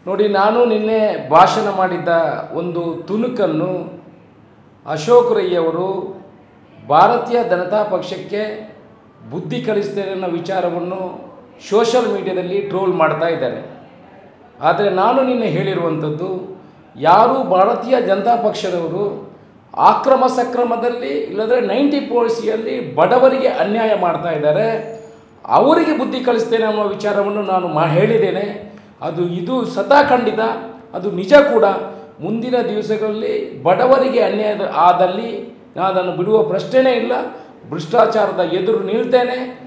ನೋಡಿ ನಾನು ನಿನ್ನೆ ಭಾಷಣ ಮಾಡಿದ್ದ ಒಂದು ತುಣುಕನ್ನು ಅಶೋಕ್ ರೈ ಅವರು ಭಾರತೀಯ ಜನತಾ ಪಕ್ಷಕ್ಕೆ ಬುದ್ಧಿ ಕಲಿಸ್ತೇನೆ ಅನ್ನೋ ವಿಚಾರವನ್ನು ಸೋಷಲ್ ಮೀಡಿಯಾದಲ್ಲಿ ಟ್ರೋಲ್ ಮಾಡ್ತಾ ಇದ್ದಾರೆ ಆದರೆ ನಾನು ನಿನ್ನೆ ಹೇಳಿರುವಂಥದ್ದು ಯಾರು ಭಾರತೀಯ ಜನತಾ ಪಕ್ಷದವರು ಆಕ್ರಮ ಸಕ್ರಮದಲ್ಲಿ ಇಲ್ಲದ್ರೆ ನೈಂಟಿ ಪಾಲಿಸಿಯಲ್ಲಿ ಬಡವರಿಗೆ ಅನ್ಯಾಯ ಮಾಡ್ತಾ ಇದ್ದಾರೆ ಅವರಿಗೆ ಬುದ್ಧಿ ಕಲಿಸ್ತೇನೆ ಅನ್ನೋ ವಿಚಾರವನ್ನು ನಾನು ಮಾ ಹೇಳಿದ್ದೇನೆ ಅದು ಇದು ಸದಾ ಖಂಡಿತ ಅದು ನಿಜ ಕೂಡ ಮುಂದಿನ ದಿವಸಗಳಲ್ಲಿ ಬಡವರಿಗೆ ಅನ್ಯಾಯ ಆದಲ್ಲಿ ನಾನು ಅದನ್ನು ಬಿಡುವ ಪ್ರಶ್ನೆಯೇ ಇಲ್ಲ ಭ್ರಷ್ಟಾಚಾರದ ಎದುರು ನಿಲ್ತೇನೆ